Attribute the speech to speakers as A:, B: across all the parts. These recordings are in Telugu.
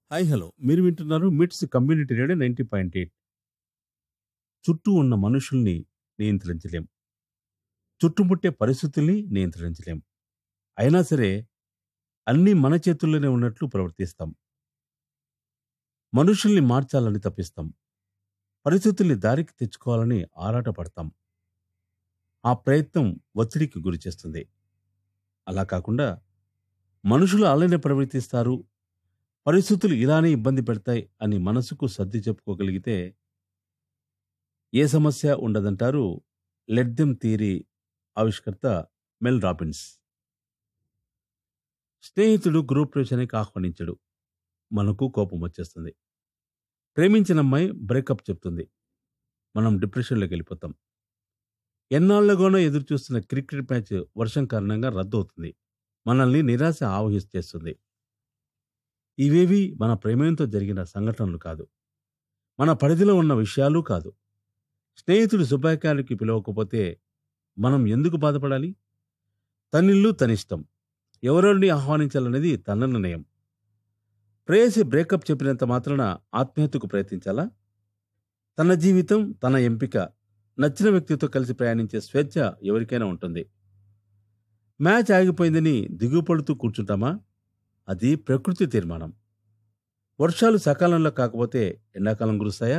A: హాయ్ హలో మీరు వింటున్నారు MITS community radio ninety point eight చుట్టూ ఉన్న మనుషుల్ని నియంత్రించలేం చుట్టుముట్టే పరిస్థితుల్ని నియంత్రించలేం అయినా సరే అన్నీ మన చేతుల్లోనే ఉన్నట్లు ప్రవర్తిస్తాం మనుషుల్ని మార్చాలని తప్పిస్తాం పరిస్థితుల్ని దారికి తెచ్చుకోవాలని ఆరాటపడతాం ఆ ప్రయత్నం ఒత్తిడికి గురి చేస్తుంది అలా కాకుండా మనుషులు అలానే ప్రవర్తిస్తారు పరిస్థితులు ఇలానే ఇబ్బంది పెడతాయి అని మనసుకు సర్ది చెప్పుకోగలిగితే ఏ సమస్య ఉండదంటారు లెడ్దెమ్ థియరీ ఆవిష్కర్త మెల్ రాబిన్స్ స్నేహితుడు గ్రూప్ ప్రవేశానికి ఆహ్వానించడు మనకు కోపం వచ్చేస్తుంది ప్రేమించిన అమ్మాయి బ్రేకప్ చెప్తుంది మనం డిప్రెషన్లోకి వెళ్ళిపోతాం ఎన్నాళ్లుగానో ఎదురు చూస్తున్న క్రికెట్ మ్యాచ్ వర్షం కారణంగా రద్దు అవుతుంది మనల్ని నిరాశ ఆవహిస్తేస్తుంది ఇవేవి మన ప్రేమయంతో జరిగిన సంఘటనలు కాదు మన పరిధిలో ఉన్న విషయాలు కాదు స్నేహితుడు శుభాకార్యానికి పిలవకపోతే మనం ఎందుకు బాధపడాలి తనిల్లు తనిష్టం ఎవరెవరిని ఆహ్వానించాలనేది తన నిర్ణయం ప్రేయసి బ్రేకప్ చెప్పినంత మాత్రాన ఆత్మహత్యకు ప్రయత్నించాలా తన జీవితం తన ఎంపిక నచ్చిన వ్యక్తితో కలిసి ప్రయాణించే స్వేచ్ఛ ఎవరికైనా ఉంటుంది మ్యాచ్ ఆగిపోయిందని దిగుపడుతూ కూర్చుంటామా అది ప్రకృతి తీర్మానం వర్షాలు సకాలంలో కాకపోతే ఎండాకాలం కురుస్తాయా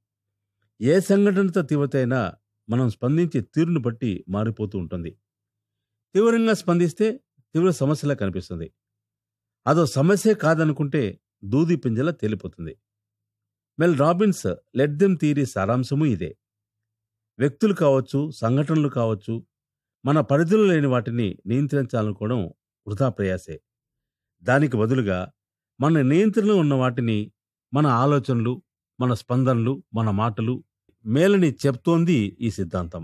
A: ఏ సంఘటనతో తీవ్రత అయినా మనం స్పందించే తీరును బట్టి మారిపోతూ ఉంటుంది తీవ్రంగా స్పందిస్తే తీవ్ర సమస్యలా కనిపిస్తుంది అదో సమస్యే కాదనుకుంటే దూది పింజల తేలిపోతుంది Mel Robbins let them theory సారాంశము ఇదే వ్యక్తులు కావచ్చు సంఘటనలు కావచ్చు మన పరిధిలో లేని వాటిని నియంత్రించాలనుకోవడం వృధా ప్రయాసే దానికి బదులుగా మన నియంత్రణలో ఉన్న వాటిని మన ఆలోచనలు మన స్పందనలు మన మాటలు మేలని చెప్తోంది ఈ సిద్ధాంతం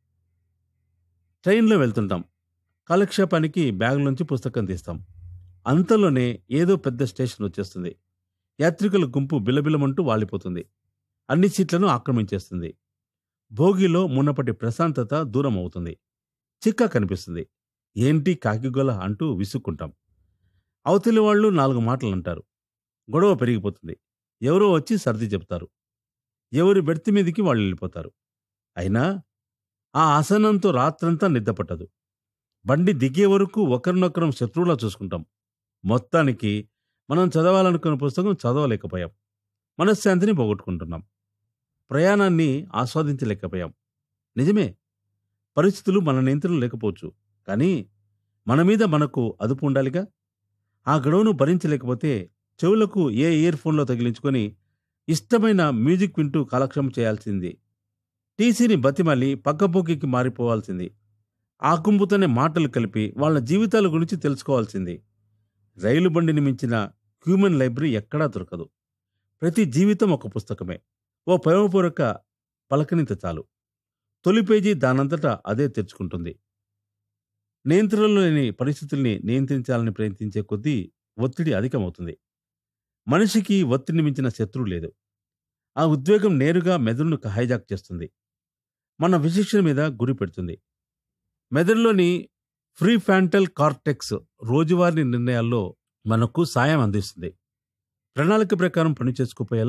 A: ట్రైన్లో వెళ్తుంటాం కాలక్షేపానికి బ్యాగ్ నుంచి పుస్తకం తీస్తాం అంతలోనే ఏదో పెద్ద స్టేషన్ వచ్చేస్తుంది యాత్రికుల గుంపు బిలబిలమంటూ వాలిపోతుంది అన్ని సీట్లను ఆక్రమించేస్తుంది భోగిలో మున్నపటి ప్రశాంతత దూరం అవుతుంది చిక్కా కనిపిస్తుంది ఏంటి కాకిగొల అంటూ విసుక్కుంటాం అవతలి వాళ్ళు నాలుగు మాటలు అంటారు గొడవ పెరిగిపోతుంది ఎవరో వచ్చి సర్ది చెప్తారు ఎవరి బెర్తి మీదికి వాళ్ళు వెళ్ళిపోతారు అయినా ఆ ఆసనంతో రాత్రంతా నిద్రపట్టదు బండి దిగే వరకు ఒకరినొకరం శత్రువులా చూసుకుంటాం మొత్తానికి మనం చదవాలనుకున్న పుస్తకం చదవలేకపోయాం మనశ్శాంతిని పోగొట్టుకుంటున్నాం ప్రయాణాన్ని ఆస్వాదించలేకపోయాం నిజమే పరిస్థితులు మన నియంత్రణ లేకపోవచ్చు కానీ మన మీద మనకు అదుపు ఉండాలిగా ఆ గడువును భరించలేకపోతే చెవులకు ఏ ఇయర్ ఫోన్లో తగిలించుకొని ఇష్టమైన మ్యూజిక్ వింటూ కాలక్షేమం చేయాల్సింది టీసీని బతిమాలి పక్కపోకికి మారిపోవాల్సింది ఆ గుంపుతోనే మాటలు కలిపి వాళ్ళ జీవితాల గురించి తెలుసుకోవాల్సింది రైలు బండిని మించిన హ్యూమన్ లైబ్రరీ ఎక్కడా దొరకదు ప్రతి జీవితం ఒక పుస్తకమే ఓ ప్రేమపూర్వక పలకనిత చాలు తొలి పేజీ దానంతటా అదే తెరుచుకుంటుంది నియంత్రణలో లేని పరిస్థితుల్ని నియంత్రించాలని ప్రయత్నించే కొద్దీ ఒత్తిడి అధికమవుతుంది మనిషికి ఒత్తిడిని మించిన శత్రువు లేదు ఆ ఉద్వేగం నేరుగా మెదడును హైజాక్ చేస్తుంది మన విశిక్షణ మీద గురి పెడుతుంది మెదడులోని ఫ్రీ ఫ్యాంటల్ కార్టెక్స్ రోజువారీ నిర్ణయాల్లో మనకు సాయం అందిస్తుంది ప్రణాళిక ప్రకారం పనిచేసుకుపోయేలా